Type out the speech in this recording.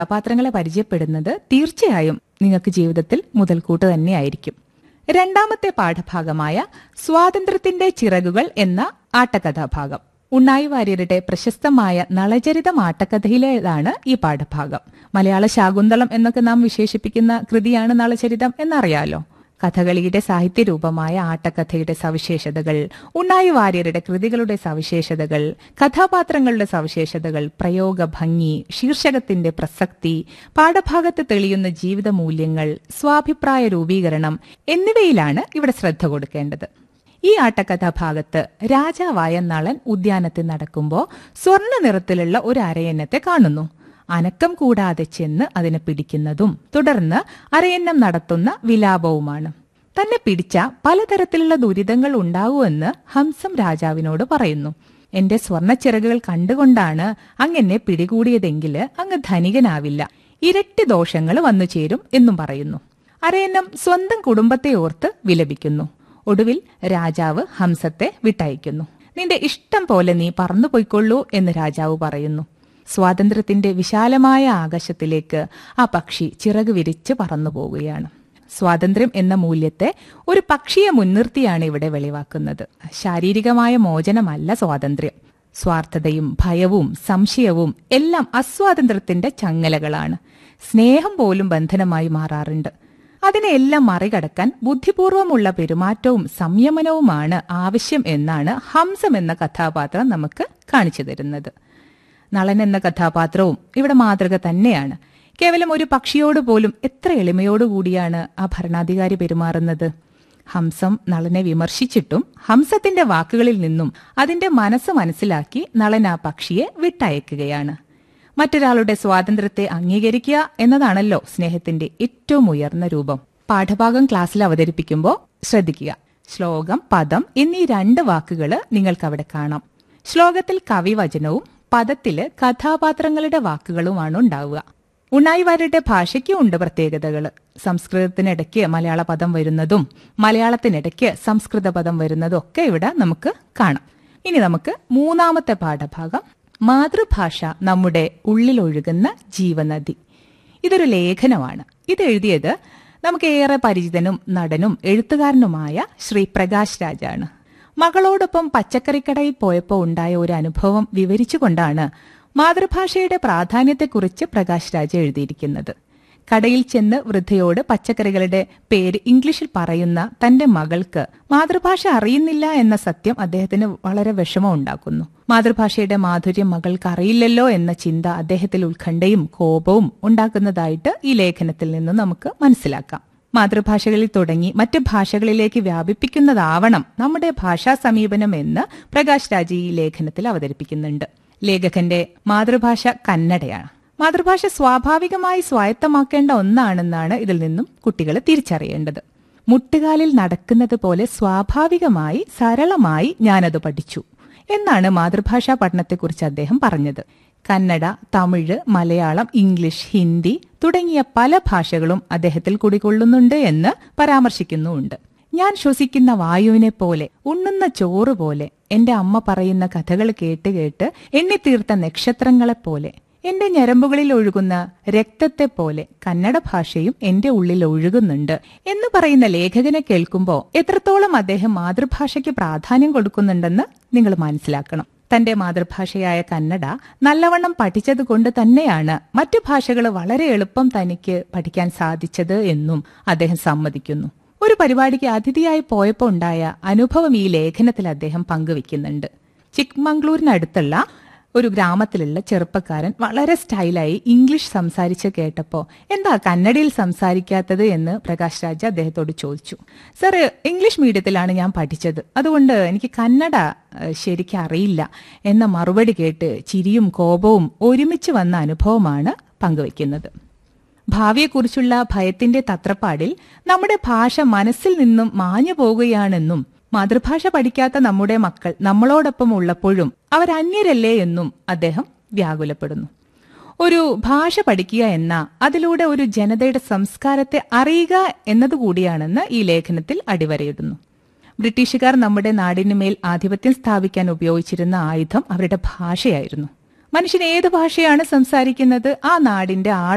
കഥാപാത്രങ്ങളെ പരിചയപ്പെടുന്നത് തീർച്ചയായും നിങ്ങൾക്ക് ജീവിതത്തിൽ മുതൽക്കൂട്ട് തന്നെയായിരിക്കും രണ്ടാമത്തെ പാഠഭാഗമായ സ്വാതന്ത്ര്യത്തിന്റെ ചിറകുകൾ എന്ന ആട്ടകഥാഭാഗം ഉണ്ണായി വാര്യരുടെ പ്രശസ്തമായ നളചരിതം ആട്ടക്കഥയിലേതാണ് ഈ പാഠഭാഗം മലയാള ശാകുന്തളം എന്നൊക്കെ നാം വിശേഷിപ്പിക്കുന്ന കൃതിയാണ് നളചരിതം എന്നറിയാലോ കഥകളിയുടെ സാഹിത്യരൂപമായ ആട്ടക്കഥയുടെ സവിശേഷതകൾ ഉണ്ണായി വാര്യരുടെ കൃതികളുടെ സവിശേഷതകൾ കഥാപാത്രങ്ങളുടെ സവിശേഷതകൾ പ്രയോഗ ഭംഗി ശീർഷകത്തിന്റെ പ്രസക്തി പാഠഭാഗത്ത് തെളിയുന്ന ജീവിത മൂല്യങ്ങൾ സ്വാഭിപ്രായ രൂപീകരണം എന്നിവയിലാണ് ഇവിടെ ശ്രദ്ധ കൊടുക്കേണ്ടത് ഈ ആട്ടക്കഥാഭാഗത്ത് രാജാവായ നളൻ ഉദ്യാനത്തിൽ നടക്കുമ്പോൾ സ്വർണ്ണ നിറത്തിലുള്ള ഒരു അരയന്നത്തെ കാണുന്നു അനക്കം കൂടാതെ ചെന്ന് അതിനെ പിടിക്കുന്നതും തുടർന്ന് അരയന്നം നടത്തുന്ന വിലാപവുമാണ് തന്നെ പിടിച്ച പലതരത്തിലുള്ള ദുരിതങ്ങൾ ഉണ്ടാവുമെന്ന് ഹംസം രാജാവിനോട് പറയുന്നു എന്റെ സ്വർണ്ണച്ചിറകുകൾ കണ്ടുകൊണ്ടാണ് അങ്ങെന്നെ പിടികൂടിയതെങ്കിൽ അങ്ങ് ധനികനാവില്ല ഇരട്ടി ദോഷങ്ങൾ വന്നു ചേരും എന്നും പറയുന്നു അരയന്നം സ്വന്തം കുടുംബത്തെ ഓർത്ത് വിലപിക്കുന്നു ഒടുവിൽ രാജാവ് ഹംസത്തെ വിട്ടയക്കുന്നു നിന്റെ ഇഷ്ടം പോലെ നീ പറന്നു പോയിക്കൊള്ളൂ എന്ന് രാജാവ് പറയുന്നു സ്വാതന്ത്ര്യത്തിന്റെ വിശാലമായ ആകാശത്തിലേക്ക് ആ പക്ഷി ചിറക് വിരിച്ച് പറന്നു പോവുകയാണ് സ്വാതന്ത്ര്യം എന്ന മൂല്യത്തെ ഒരു പക്ഷിയെ മുൻനിർത്തിയാണ് ഇവിടെ വെളിവാക്കുന്നത് ശാരീരികമായ മോചനമല്ല സ്വാതന്ത്ര്യം സ്വാർത്ഥതയും ഭയവും സംശയവും എല്ലാം അസ്വാതന്ത്ര്യത്തിന്റെ ചങ്ങലകളാണ് സ്നേഹം പോലും ബന്ധനമായി മാറാറുണ്ട് അതിനെല്ലാം മറികടക്കാൻ ബുദ്ധിപൂർവമുള്ള പെരുമാറ്റവും സംയമനവുമാണ് ആവശ്യം എന്നാണ് ഹംസം എന്ന കഥാപാത്രം നമുക്ക് കാണിച്ചു തരുന്നത് നളൻ എന്ന കഥാപാത്രവും ഇവിടെ മാതൃക തന്നെയാണ് കേവലം ഒരു പക്ഷിയോട് പോലും എത്ര എളിമയോടുകൂടിയാണ് ആ ഭരണാധികാരി പെരുമാറുന്നത് ഹംസം നളനെ വിമർശിച്ചിട്ടും ഹംസത്തിന്റെ വാക്കുകളിൽ നിന്നും അതിന്റെ മനസ്സ് മനസ്സിലാക്കി നളൻ ആ പക്ഷിയെ വിട്ടയക്കുകയാണ് മറ്റൊരാളുടെ സ്വാതന്ത്ര്യത്തെ അംഗീകരിക്കുക എന്നതാണല്ലോ സ്നേഹത്തിന്റെ ഏറ്റവും ഉയർന്ന രൂപം പാഠഭാഗം ക്ലാസ്സിൽ അവതരിപ്പിക്കുമ്പോൾ ശ്രദ്ധിക്കുക ശ്ലോകം പദം എന്നീ രണ്ട് വാക്കുകൾ നിങ്ങൾക്ക് അവിടെ കാണാം ശ്ലോകത്തിൽ കവിവചനവും പദത്തില് കഥാപാത്രങ്ങളുടെ വാക്കുകളുമാണ് ഉണ്ടാവുക ഉണ്ണായിവാരുടെ ഭാഷയ്ക്കും ഉണ്ട് പ്രത്യേകതകൾ സംസ്കൃതത്തിനിടയ്ക്ക് മലയാള പദം വരുന്നതും മലയാളത്തിനിടയ്ക്ക് സംസ്കൃത പദം വരുന്നതും ഒക്കെ ഇവിടെ നമുക്ക് കാണാം ഇനി നമുക്ക് മൂന്നാമത്തെ പാഠഭാഗം മാതൃഭാഷ നമ്മുടെ ഉള്ളിലൊഴുകുന്ന ജീവനദി ഇതൊരു ലേഖനമാണ് ഇത് എഴുതിയത് നമുക്ക് ഏറെ പരിചിതനും നടനും എഴുത്തുകാരനുമായ ശ്രീ പ്രകാശ് രാജാണ് മകളോടൊപ്പം പച്ചക്കറിക്കടയിൽ പോയപ്പോൾ ഉണ്ടായ ഒരു അനുഭവം വിവരിച്ചുകൊണ്ടാണ് മാതൃഭാഷയുടെ പ്രാധാന്യത്തെക്കുറിച്ച് പ്രകാശ് രാജ എഴുതിയിരിക്കുന്നത് കടയിൽ ചെന്ന് വൃദ്ധയോട് പച്ചക്കറികളുടെ പേര് ഇംഗ്ലീഷിൽ പറയുന്ന തന്റെ മകൾക്ക് മാതൃഭാഷ അറിയുന്നില്ല എന്ന സത്യം അദ്ദേഹത്തിന് വളരെ വിഷമം ഉണ്ടാക്കുന്നു മാതൃഭാഷയുടെ മാധുര്യം മകൾക്ക് അറിയില്ലല്ലോ എന്ന ചിന്ത അദ്ദേഹത്തിൽ ഉത്കണ്ഠയും കോപവും ഉണ്ടാക്കുന്നതായിട്ട് ഈ ലേഖനത്തിൽ നിന്ന് നമുക്ക് മനസ്സിലാക്കാം മാതൃഭാഷകളിൽ തുടങ്ങി മറ്റ് ഭാഷകളിലേക്ക് വ്യാപിപ്പിക്കുന്നതാവണം നമ്മുടെ ഭാഷാ സമീപനം എന്ന് പ്രകാശ് രാജ് ഈ ലേഖനത്തിൽ അവതരിപ്പിക്കുന്നുണ്ട് ലേഖകന്റെ മാതൃഭാഷ കന്നഡയാണ് മാതൃഭാഷ സ്വാഭാവികമായി സ്വായത്തമാക്കേണ്ട ഒന്നാണെന്നാണ് ഇതിൽ നിന്നും കുട്ടികൾ തിരിച്ചറിയേണ്ടത് മുട്ടുകാലിൽ നടക്കുന്നത് പോലെ സ്വാഭാവികമായി സരളമായി ഞാനത് പഠിച്ചു എന്നാണ് മാതൃഭാഷാ പഠനത്തെക്കുറിച്ച് അദ്ദേഹം പറഞ്ഞത് കന്നഡ തമിഴ് മലയാളം ഇംഗ്ലീഷ് ഹിന്ദി തുടങ്ങിയ പല ഭാഷകളും അദ്ദേഹത്തിൽ കുടികൊള്ളുന്നുണ്ട് എന്ന് പരാമർശിക്കുന്നുമുണ്ട് ഞാൻ ശ്വസിക്കുന്ന വായുവിനെ പോലെ ഉണ്ണുന്ന ചോറ് പോലെ എന്റെ അമ്മ പറയുന്ന കഥകൾ കേട്ട് കേട്ട് എണ്ണിത്തീർത്ത നക്ഷത്രങ്ങളെപ്പോലെ എന്റെ ഞരമ്പുകളിൽ ഒഴുകുന്ന രക്തത്തെ പോലെ കന്നഡ ഭാഷയും എന്റെ ഉള്ളിൽ ഒഴുകുന്നുണ്ട് എന്ന് പറയുന്ന ലേഖകനെ കേൾക്കുമ്പോൾ എത്രത്തോളം അദ്ദേഹം മാതൃഭാഷയ്ക്ക് പ്രാധാന്യം കൊടുക്കുന്നുണ്ടെന്ന് നിങ്ങൾ മനസ്സിലാക്കണം തന്റെ മാതൃഭാഷയായ കന്നഡ നല്ലവണ്ണം പഠിച്ചത് കൊണ്ട് തന്നെയാണ് മറ്റു ഭാഷകൾ വളരെ എളുപ്പം തനിക്ക് പഠിക്കാൻ സാധിച്ചത് എന്നും അദ്ദേഹം സമ്മതിക്കുന്നു ഒരു പരിപാടിക്ക് അതിഥിയായി പോയപ്പോൾ ഉണ്ടായ അനുഭവം ഈ ലേഖനത്തിൽ അദ്ദേഹം പങ്കുവെക്കുന്നുണ്ട് ചിക്മംഗ്ലൂരിനടുത്തുള്ള ഒരു ഗ്രാമത്തിലുള്ള ചെറുപ്പക്കാരൻ വളരെ സ്റ്റൈലായി ഇംഗ്ലീഷ് സംസാരിച്ച് കേട്ടപ്പോൾ എന്താ കന്നഡയിൽ സംസാരിക്കാത്തത് എന്ന് പ്രകാശ് രാജ അദ്ദേഹത്തോട് ചോദിച്ചു സർ ഇംഗ്ലീഷ് മീഡിയത്തിലാണ് ഞാൻ പഠിച്ചത് അതുകൊണ്ട് എനിക്ക് കന്നഡ ശരിക്കും അറിയില്ല എന്ന മറുപടി കേട്ട് ചിരിയും കോപവും ഒരുമിച്ച് വന്ന അനുഭവമാണ് പങ്കുവയ്ക്കുന്നത് ഭാവിയെക്കുറിച്ചുള്ള ഭയത്തിന്റെ തത്രപ്പാടിൽ നമ്മുടെ ഭാഷ മനസ്സിൽ നിന്നും മാഞ്ഞു പോകുകയാണെന്നും മാതൃഭാഷ പഠിക്കാത്ത നമ്മുടെ മക്കൾ നമ്മളോടൊപ്പം ഉള്ളപ്പോഴും അവർ അന്യരല്ലേ എന്നും അദ്ദേഹം വ്യാകുലപ്പെടുന്നു ഒരു ഭാഷ പഠിക്കുക എന്ന അതിലൂടെ ഒരു ജനതയുടെ സംസ്കാരത്തെ അറിയുക എന്നതുകൂടിയാണെന്ന് ഈ ലേഖനത്തിൽ അടിവരയിടുന്നു ബ്രിട്ടീഷുകാർ നമ്മുടെ നാടിനുമേൽ ആധിപത്യം സ്ഥാപിക്കാൻ ഉപയോഗിച്ചിരുന്ന ആയുധം അവരുടെ ഭാഷയായിരുന്നു മനുഷ്യൻ ഏത് ഭാഷയാണ് സംസാരിക്കുന്നത് ആ നാടിന്റെ ആൾ